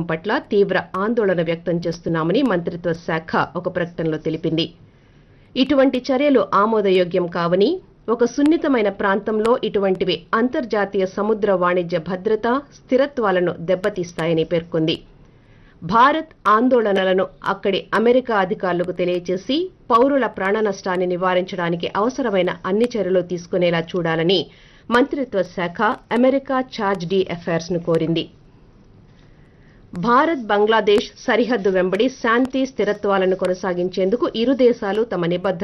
వినియోగం పట్ల తీవ్ర ఆందోళన వ్యక్తం చేస్తున్నామని మంత్రిత్వ శాఖ ఒక ప్రకటనలో తెలిపింది ఇటువంటి చర్యలు ఆమోదయోగ్యం కావని ఒక సున్నితమైన ప్రాంతంలో ఇటువంటివి అంతర్జాతీయ సముద్ర వాణిజ్య భద్రత స్థిరత్వాలను దెబ్బతీస్తాయని పేర్కొంది భారత్ ఆందోళనలను అక్కడి అమెరికా అధికారులకు తెలియజేసి పౌరుల ప్రాణ నష్టాన్ని నివారించడానికి అవసరమైన అన్ని చర్యలు తీసుకునేలా చూడాలని మంత్రిత్వ శాఖ అమెరికా ఛార్జ్ డి అఫైర్స్ ను కోరింది భారత్ బంగ్లాదేశ్ సరిహద్దు వెంబడి శాంతి స్థిరత్వాలను కొనసాగించేందుకు ఇరు దేశాలు తమ నిబద్ద